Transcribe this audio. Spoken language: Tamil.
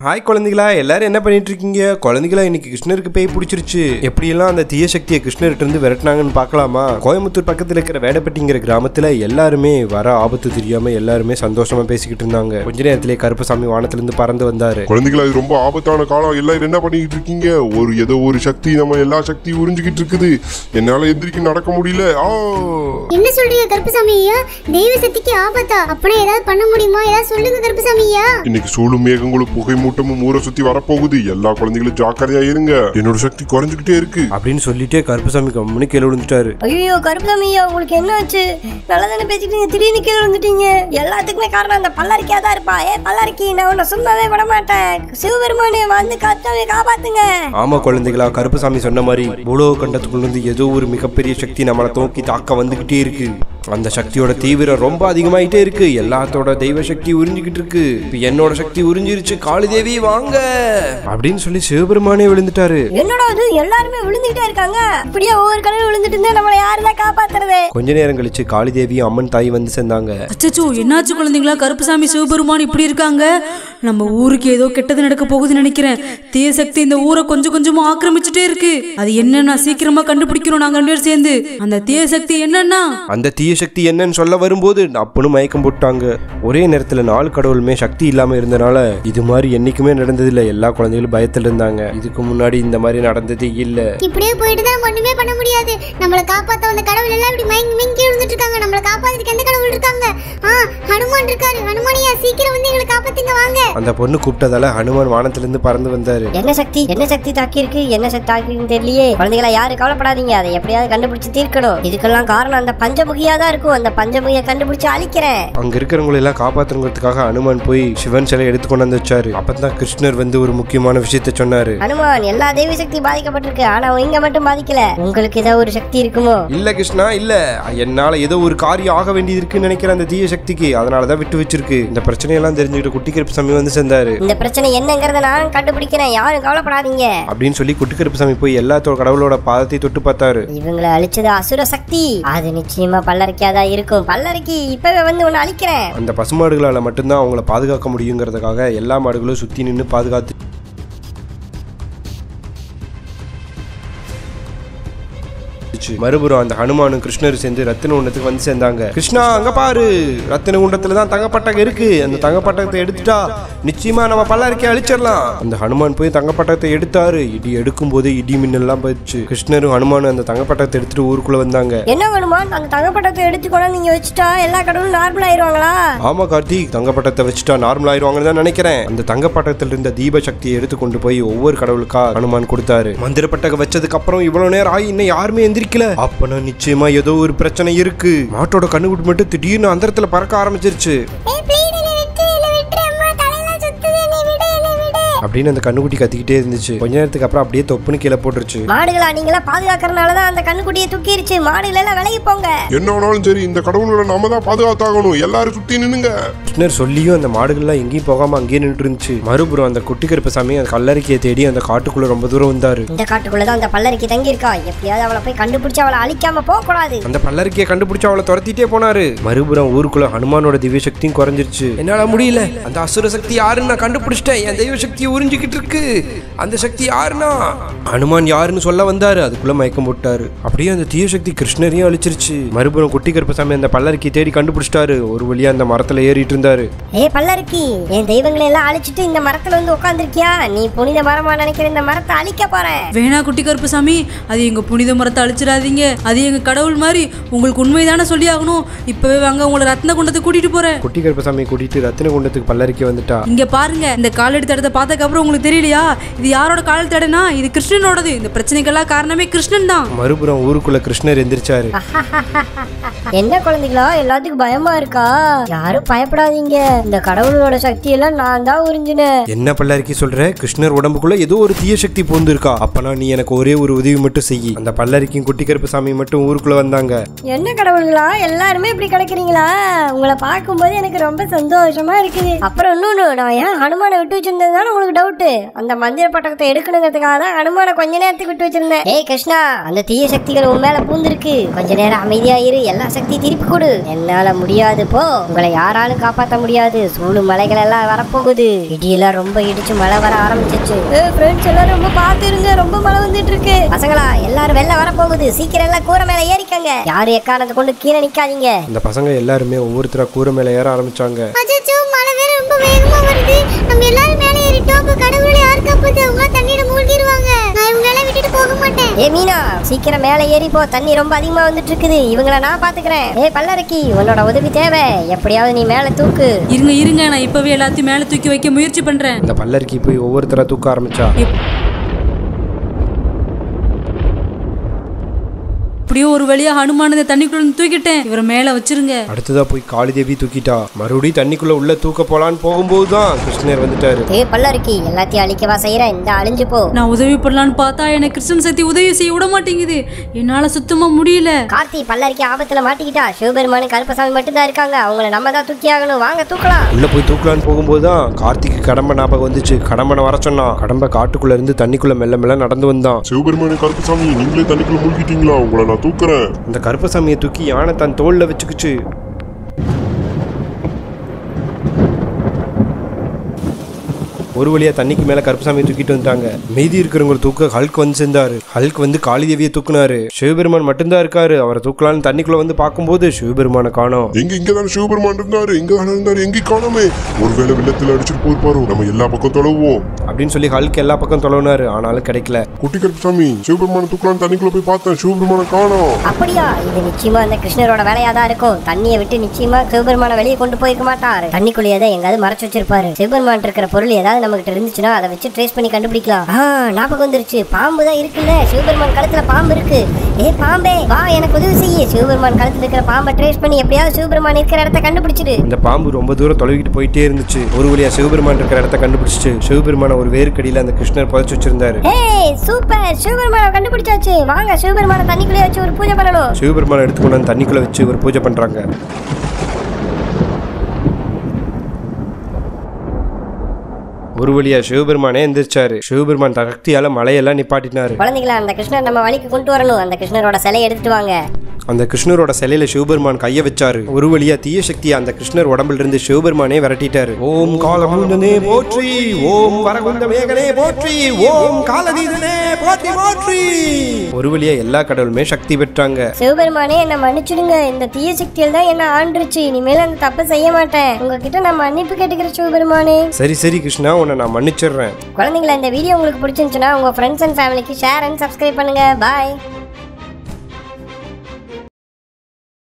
ஹாய் குழந்தைகளா எல்லாரும் என்ன பண்ணிட்டு இருக்கீங்க குழந்தைகளா இன்னைக்கு கிருஷ்ணருக்கு பேய் பிடிச்சிருச்சு எப்படியெல்லாம் அந்த தீய சக்தியை கிருஷ்ணர்கிட்ட இருந்து விரட்டினாங்கன்னு பார்க்கலாமா கோயம்புத்தூர் பக்கத்துல இருக்கிற வேடப்பட்டிங்கிற கிராமத்துல எல்லாருமே வர ஆபத்து தெரியாம எல்லாருமே சந்தோஷமா பேசிக்கிட்டு இருந்தாங்க கொஞ்ச நேரத்திலே கருப்பசாமி வானத்துல இருந்து பறந்து வந்தாரு குழந்தைகளா இது ரொம்ப ஆபத்தான காலம் எல்லாரும் என்ன பண்ணிக்கிட்டு இருக்கீங்க ஒரு ஏதோ ஒரு சக்தி நம்ம எல்லா சக்தியும் உறிஞ்சிக்கிட்டு இருக்குது என்னால எந்திரிக்க நடக்க முடியல ஆ என்ன சொல்றீங்க கருப்புசாமி ஐயா தெய்வ சக்திக்கு ஆபத்தா அப்படியே ஏதாவது பண்ண முடியுமா ஏதாவது சொல்லுங்க கருப்புசாமி ஐயா இன்னைக்கு சூழும் மேகங்களும் புகை மூட்டமும் ஊரை சுத்தி வரப்போகுது எல்லா குழந்தைகளும் ஜாக்கிரதையா இருங்க என்னோட சக்தி குறைஞ்சுக்கிட்டே இருக்கு அப்படின்னு சொல்லிட்டே கருப்பசாமி கம்முனு கீழே விழுந்துட்டாரு ஐயோ கருப்புசாமி ஐயா உங்களுக்கு என்ன ஆச்சு நல்லா தானே பேசிக்கிட்டீங்க திடீர்னு கீழே வந்துட்டீங்க எல்லாத்துக்குமே காரணம் அந்த பல்லரிக்கையா தான் இருப்பா ஏ பல்லரிக்கி நான் உன்னை சும்மாவே விட மாட்டேன் சிவபெருமானே வந்து காத்தாவே காப்பாத்துங்க ஆமா குழந்தைகளா கருப்பசாமி சொன்ன மாதிரி பூலோக கண்டத்துக்குள்ள இருந்து ஏதோ ஒரு மிகப்பெரிய சக்தி நம்மளை தூக்கி தாக்க வந்துகிட்டே இருக்கு அந்த சக்தியோட தீவிரம் ரொம்ப அதிகமாயிட்டே இருக்கு எல்லாத்தோட தெய்வ சக்தி உறிஞ்சிக்கிட்டு இருக்கு இப்ப என்னோட சக்தி உறிஞ்சிருச்சு காளிதேவி வாங்க அப்படின்னு சொல்லி சிவபெருமானே விழுந்துட்டாரு என்னடா இது எல்லாருமே விழுந்துகிட்டே இருக்காங்க இப்படியே ஒவ்வொரு கடவுள் விழுந்துட்டு இருந்தா நம்மளை யாருதான் காப்பாத்துறது கொஞ்ச நேரம் கழிச்சு காளிதேவியும் அம்மன் தாய் வந்து சேர்ந்தாங்க அச்சச்சோ என்னாச்சு குழந்தைங்களா கருப்புசாமி சிவபெருமான் இப்படி இருக்காங்க நம்ம ஊருக்கு ஏதோ கெட்டது நடக்க போகுதுன்னு நினைக்கிறேன் தீய சக்தி இந்த ஊரை கொஞ்சம் கொஞ்சமா ஆக்கிரமிச்சுட்டே இருக்கு அது என்னன்னா சீக்கிரமா கண்டுபிடிக்கிறோம் நாங்க ரெண்டு பேரும் சேர்ந்து அந்த தீய சக்தி என்னன்னா அந்த தீய சக்தி என்னன்னு சொல்ல வரும்போது அப்பனும் மயக்கம் போட்டாங்க ஒரே நேரத்துல நாலு கடவுளுமே சக்தி இல்லாம இருந்தனால இது மாதிரி என்னைக்குமே நடந்ததில்ல எல்லா குழந்தைகளும் பயத்துல இருந்தாங்க இதுக்கு முன்னாடி இந்த மாதிரி நடந்ததே இல்ல இப்படியே போயிட்டு தான் ஒண்ணுமே பண்ண முடியாது நம்மளை காப்பாத்த வந்த கடவுள் எல்லாம் இப்படி மயங்கி மயங்கி விழுந்துட்டு இருக்காங்க நம்மளை காப்பாத்துறதுக்கு எந்த கடவுள் இருக்காங்க ஆ ஹனுமான் இருக்காரு ஹனுமானியா சீக்கிரம் வந்து எங்களை காப்பாத்துங்க வாங்க அந்த பொண்ணு கூப்பிட்டதால ஹனுமான் வானத்துல இருந்து பறந்து வந்தாரு என்ன சக்தி என்ன சக்தி தாக்கி இருக்கு என்ன சக்தி தாக்கி இருக்குன்னு தெரியலையே குழந்தைகளா யாரும் கவலைப்படாதீங்க அதை எப்படியாவது கண்டுபிடிச்சு தீர்க்கணும் இதுக்கெல்லாம் காரணம் அந்த பஞ்சமுகியா தான் இருக்கும் அந்த பஞ்சமுகியை கண்டுபிடிச்சு அழிக்கிறேன் அங்க இருக்கிறவங்களை எல்லாம் காப்பாத்துறதுக்காக ஹனுமான் போய் சிவன் சிலை எடுத்து கொண்டு வந்து வச்சாரு அப்பதான் கிருஷ்ணர் வந்து ஒரு முக்கியமான விஷயத்த சொன்னாரு ஹனுமான் எல்லா தெய்வ சக்தி பாதிக்கப்பட்டிருக்கு ஆனா இங்க மட்டும் பாதிக்கல உங்களுக்கு ஏதாவது ஒரு சக்தி இருக்குமோ இல்ல கிருஷ்ணா இல்ல என்னால ஏதோ ஒரு காரியம் ஆக வேண்டியது இருக்குன்னு நினைக்கிறேன் அந்த தீய சக்திக்கு அதனாலதான் விட்டு வச்சிருக்கு இந்த பிரச்சனையெல்லாம் தெரிஞ்சுக்கிட்டு குட்டி கருப்பு சாமி வந்து சேர்ந்தாரு இந்த பிரச்சனை என்னங்கறத நான் கண்டுபிடிக்கிறேன் யாரும் கவலைப்படாதீங்க அப்படின்னு சொல்லி குட்டி கருப்பு சாமி போய் எல்லாத்தோட கடவுளோட பாதத்தை தொட்டு பார்த்தாரு இவங்களை அழிச்சது அசுர சக்தி அது நிச்சயமா பல்லரிக்காதான் இருக்கும் பல்லரிக்கி இப்பவே வந்து உன்னை அழிக்கிறேன் அந்த பசுமாடுகளால மட்டும்தான் அவங்கள பாதுகாக்க முடியுங்கிறதுக்காக எல்லா மாடுகளும் சுத்தி நின்று பாதுகாத்து மறுபுறம் அந்த ஹனுமானும் கிருஷ்ணரும் சேர்ந்து ரத்தின குண்டத்துக்கு வந்து சேர்ந்தாங்க கிருஷ்ணா அங்க பாரு ரத்தின குண்டத்துல தான் தங்கப்பட்டகம் இருக்கு அந்த தங்கப்பட்டகத்தை எடுத்துட்டா நிச்சயமா நம்ம பல்லாரிக்கை அழிச்சிடலாம் அந்த ஹனுமான் போய் தங்கப்பட்டகத்தை எடுத்தாரு இடி எடுக்கும் போது இடி மின்னல்லாம் போயிடுச்சு கிருஷ்ணரும் ஹனுமானும் அந்த தங்கப்பட்டகத்தை எடுத்துட்டு ஊருக்குள்ள வந்தாங்க என்ன வேணுமான் அந்த தங்கப்பட்டத்தை எடுத்துக்கொண்டு நீங்க வச்சுட்டா எல்லா கடவுளும் நார்மல் ஆயிருவாங்களா ஆமா கார்த்திக் தங்கப்பட்டத்தை வச்சுட்டா நார்மல் ஆயிருவாங்கன்னு தான் நினைக்கிறேன் அந்த தங்கப்பட்டத்தில் இருந்த தீப சக்தியை எடுத்து கொண்டு போய் ஒவ்வொரு கடவுளுக்கா ஹனுமான் கொடுத்தாரு மந்திரப்பட்டக வச்சதுக்கு அப்புறம் இவ்வளவு நேரம் ஆகி இன்னும் யாருமே எந்திரிக்கல அப்பனா நிச்சயமா ஏதோ ஒரு பிரச்சனை இருக்கு மாட்டோட கண்ணுக்குட்டி மட்டும் திடீர்னு அந்தரத்துல பறக்க ஆரம்பிச்சிருச்சு அப்படின்னு அந்த கண்ணுக்குட்டி கத்திக்கிட்டே இருந்துச்சு கொஞ்ச நேரத்துக்கு அப்புறம் அப்படியே தொப்புன்னு கீழே போட்டுருச்சு மாடுகளா நீங்களா பாதுகாக்கறதுனாலதான் அந்த கண்ணுக்குட்டியை தூக்கிருச்சு மாடுகள் எல்லாம் விலகி போங்க என்ன ஆனாலும் சரி இந்த கடவுளோட நாம தான் பாதுகாத்தாகணும் எல்லாரும் சுத்தி நின்னுங்க கிருஷ்ணர் சொல்லியும் அந்த மாடுகள்லாம் எங்கேயும் போகாம அங்கேயே நின்று இருந்துச்சு மறுபுறம் அந்த குட்டி கருப்பசாமி அந்த கல்லறைக்கியை தேடி அந்த காட்டுக்குள்ள ரொம்ப தூரம் வந்தாரு இந்த காட்டுக்குள்ளதான் அந்த பல்லரிக்கி தங்கி இருக்கா எப்படியாவது அவளை போய் கண்டுபிடிச்சு அவளை அழிக்காம போக கூடாது அந்த பல்லருக்கியை கண்டுபிடிச்சு அவளை துரத்திட்டே போனாரு மறுபுறம் ஊருக்குள்ள ஹனுமானோட திவ்ய சக்தியும் குறைஞ்சிருச்சு என்னால முடியல அந்த அசுர சக்தி யாருன்னு நான் கண்டுபிடிச்சிட்டேன் என் தெய்வ சக்தியை உறிஞ்சிக்கிட்டு இருக்கு அந்த சக்தி யாருன்னா ஹனுமான் யாருன்னு சொல்ல வந்தாரு அதுக்குள்ள மயக்கம் போட்டாரு அப்படியே அந்த தீய சக்தி கிருஷ்ணரையும் அழிச்சிருச்சு மறுபுறம் குட்டி கருப்பசாமி அந்த பல்லருக்கி தேடி கண்டுபிடிச்சிட்டாரு ஒரு வழியா அந்த மரத்துல ஏறிட்டு இருந்தாரு ஏ பல்லரிக்கி என் தெய்வங்களை எல்லாம் அழிச்சிட்டு இந்த மரத்துல வந்து உட்காந்துருக்கியா நீ புனித மரமா நினைக்கிற இந்த மரத்தை அழிக்க போறேன் வேணா குட்டி கருப்புசாமி அது எங்க புனித மரத்தை அழிச்சிடாதீங்க அது எங்க கடவுள் மாதிரி உங்களுக்கு உண்மைதானே சொல்லி ஆகணும் இப்பவே வாங்க உங்களை ரத்ன குண்டத்துக்கு கூட்டிட்டு போறேன் குட்டி கருப்பசாமி கூட்டிட்டு ரத்தின குண்டத்துக்கு பல்லருக்கி வந்துட்டா இங்க பாருங்க இந்த காலடி தடத்தை பார்த்ததுக்கு அப்புறம் உங்களுக்கு தெரியலையா இது யாரோட கால் தடனா இது கிருஷ்ணனோடது இந்த பிரச்சனைக்கெல்லாம் காரணமே கிருஷ்ணன் தான் மறுபுறம் ஊருக்குள்ள கிருஷ்ணர் எந்திரிச்சாரு என்ன குழந்தைகளா எல்லாத்துக்கும் பயமா இருக்கா யாரும் பயப்படாதீங்க இந்த கடவுளோட சக்தி எல்லாம் நான் தான் உறிஞ்சினேன் என்ன பல்லரிக்கி சொல்ற கிருஷ்ணர் உடம்புக்குள்ள ஏதோ ஒரு தீய சக்தி பூந்திருக்கா அப்பனா நீ எனக்கு ஒரே ஒரு உதவி மட்டும் செய்யி அந்த பல்லரிக்கும் குட்டி கருப்பு சாமி மட்டும் ஊருக்குள்ள வந்தாங்க என்ன கடவுள்களா எல்லாருமே இப்படி கிடைக்கிறீங்களா உங்களை பார்க்கும்போது எனக்கு ரொம்ப சந்தோஷமா இருக்குது அப்புறம் இன்னொன்னு நான் ஏன் ஹனுமானை விட்டு வச்சிருந்ததுனால உங்களுக்கு டவுட் அந்த மந்திர பட்டகத்தை எடுக்கணுங்கிறதுக்காக தான் ஹனுமானை கொஞ்ச நேரத்துக்கு விட்டு வச்சிருந்தேன் ஏய் கிருஷ்ணா அந்த தீய சக்திகள் உன் மேல பூந்திருக்கு கொஞ்ச நேரம் அமைதியா இரு எல்லா சக்தி சக்தி திருப்பி கொடு என்னால முடியாது போ உங்களை யாராலும் காப்பாத்த முடியாது சூழு மலைகள் எல்லாம் வரப்போகுது இடியெல்லாம் ரொம்ப இடிச்சு மழை வர ஆரம்பிச்சிச்சு ஃப்ரெண்ட்ஸ் எல்லாரும் ரொம்ப பார்த்து இருங்க ரொம்ப மழை வந்துட்டு இருக்கு பசங்களா எல்லாரும் வெளில வரப்போகுது சீக்கிரம் எல்லாம் கூரை மேல ஏறிக்கங்க யாரு எக்காரணத்தை கொண்டு கீழே நிக்காதீங்க இந்த பசங்க எல்லாருமே ஒவ்வொருத்தரா கூரை மேலே ஏற ஆரம்பிச்சாங்க அச்சோ மழை வேற ரொம்ப வேகமா வருது நம்ம எல்லாரும் மேலே ஏறிட்டோம் அப்ப கடவுளை யார் காப்பாத்து அவங்க தண்ணியில மூழ்கிடுவாங்க நான் இவங்க எல்லாம் விட்டுட்டு போக மாட்டேன் ஏ மீனா சீக்கிரம் மேலே ஏறி போ தண்ணி ரொம்ப அதிகமா வந்துட்டு இருக்குது இவங்கள நான் பாத்துக்கிறேன் ஏ பல்லரக்கி உன்னோட உதவி தேவை எப்படியாவது நீ மேல தூக்கு இருங்க இருங்க நான் இப்பவே எல்லாத்தையும் மேலே தூக்கி வைக்க முயற்சி பண்றேன் இந்த பல்லருக்கு போய் ஒவ்வொருத்தரா தூக்க ஆரம்பிச்சா அப்படியே ஒரு வழியா ஹனுமான இந்த தண்ணிக்குள்ள இருந்து தூக்கிட்டேன் இவரை மேல வச்சிருங்க அடுத்ததா போய் காளிதேவி தூக்கிட்டா மறுபடியும் தண்ணிக்குள்ள உள்ள தூக்க போலான்னு போகும்போது தான் கிருஷ்ணர் வந்துட்டாரு ஏ பல்லரக்கி எல்லாத்தையும் அழிக்கவா செய்யற இந்த அழிஞ்சு போ நான் உதவி பண்ணலான்னு பார்த்தா எனக்கு கிருஷ்ணன் சக்தி உதவி செய்ய விட மாட்டேங்குது என்னால சுத்தமா முடியல கார்த்தி பல்லரிக்கி ஆபத்துல மாட்டிக்கிட்டா சிவபெருமானு கருப்பசாமி மட்டும்தான் இருக்காங்க அவங்கள நம்ம தான் தூக்கி ஆகணும் வாங்க தூக்கலாம் உள்ள போய் தூக்கலான்னு போகும்போது தான் கார்த்திக்கு கடம்ப ஞாபகம் வந்துச்சு கடம்பனை வர சொன்னான் கடம்ப காட்டுக்குள்ள இருந்து தண்ணிக்குள்ள மெல்ல மெல்ல நடந்து வந்தான் சிவபெருமானே கருப்புசாமி நீங்களே தண்ணிக்குள்ள மூழ்கிட்டீங்களா உங்களை நான் தூக்குறேன் இந்த கருப்பசாமியை தூக்கி யானை தன் தோல்ல வச்சுக்கிச்சு ஒரு வழியா தண்ணிக்கு மேல கருப்பசாமியை தூக்கிட்டு வந்துட்டாங்க மீதி இருக்கிறவங்க தூக்க ஹல்க் வந்து சேர்ந்தாரு ஹல்க் வந்து காளிதேவியை தூக்குனாரு சிவபெருமான் மட்டும்தான் இருக்காரு அவரை தூக்கலான்னு தண்ணிக்குள்ள வந்து பார்க்கும்போது சிவபெருமானை காணோம் எங்க இங்க தானே சிவபெருமான் இருந்தாரு எங்க தானே இருந்தாரு எங்க காணோமே ஒருவேளை வெள்ளத்துல அடிச்சுட்டு போயிருப்பாரோ நம்ம எல்லா பக்கம் தொலைவோம் அப்படின்னு சொல்லி ஹல்க் எல்லா பக்கம் தொலைவினாரு ஆனாலும் கிடைக்கல குட்டி கருப்புசாமி சிவபெருமான தூக்கலாம் தண்ணிக்குள்ள போய் பார்த்தேன் சிவபெருமான காணோம் அப்படியா இது நிச்சயமா அந்த கிருஷ்ணரோட வேலையா தான் இருக்கும் தண்ணியை விட்டு நிச்சயமா சிவபெருமான வெளியே கொண்டு போயிருக்க மாட்டாரு தண்ணிக்குள்ளேயே தான் எங்காவது மறைச்சு வச்சிருப்பாரு சிவபெருமான் இருக்கிற பொருள் ஏதாவது நம்ம கிட்ட இருந்துச்சுன்னா அதை வச்சு ட்ரேஸ் பண்ணி கண்டுபிடிக்கலாம் ஆ ஞாபகம் வந்துருச்சு பாம்பு தான் இருக்குல்ல சிவபெருமான் கழுத்துல பாம்பு இருக்கு ஏ பாம்பே வா எனக்கு உதவி செய்ய சிவபெருமான் கழுத்துல இருக்கிற பாம்பை ட்ரேஸ் பண்ணி எப்படியாவது சிவபெருமான் இருக்கிற இடத்த கண்டுபிடிச்சிடு அந்த பாம்பு ரொம்ப தூரம் தொலைவிட்டு போயிட்டே இருந்துச்சு ஒரு வழியா சிவபெருமான் இருக்கிற இடத்த கண்டுபிடிச்சிச்சு சிவபெருமான ஒரு வேர்க்கடியில அந்த கிருஷ்ணர் புதைச்சு வச்சிருந்தாரு ஏய் சூப்பர் சிவபெருமான கண்டுபிடிச்சாச்சு வாங்க சிவபெருமான தண்ணிக்குள்ளே வச்சு ஒரு பூஜை பண்ணணும் சிவபெருமானை எடுத்துக்கொண்டு வந்து தண்ணிக்குள்ள வச்சு ஒரு பூஜை பண்றாங்க ஒரு வழியா சிவபெருமானே எந்திரிச்சாரு சிவபெருமான் தன் சக்தியால மலையெல்லாம் நிப்பாட்டினாரு குழந்தைகளா அந்த கிருஷ்ணர் நம்ம வழிக்கு கொண்டு வரணும் அந்த கிருஷ்ணரோட சிலையை எடுத்துட்டு வாங்க அந்த கிருஷ்ணரோட சிலையில சிவபெருமான் கைய வச்சாரு ஒரு வழியா தீய சக்தியை அந்த கிருஷ்ணர் உடம்புல இருந்து சிவபெருமானே விரட்டிட்டாரு ஓம் காலமுந்தனே போற்றி ஓம் வரகுந்த மேகனே போற்றி ஓம் காலதீதனே போற்றி போற்றி ஒரு வழியா எல்லா கடவுளுமே சக்தி பெற்றாங்க சிவபெருமானே என்ன மன்னிச்சிடுங்க இந்த தீய சக்தியில் தான் என்ன ஆண்டுருச்சு இனிமேல் அந்த தப்பை செய்ய மாட்டேன் உங்ககிட்ட நான் மன்னிப்பு கேட்டுக்கிறேன் சிவபெருமானே சரி சரி கிருஷ்ணா உன்னை நான் மன்னிச்சிடுறேன் குழந்தைங்களா இந்த வீடியோ உங்களுக்கு பிடிச்சிருந்துச்சுன்னா உங்க ஃப்ரெண்ட்ஸ் அண்ட் ஃபேமிலிக்கு ஷேர் அண்ட் சப்ஸ்கிரைப் பண்ணுங்க பாய்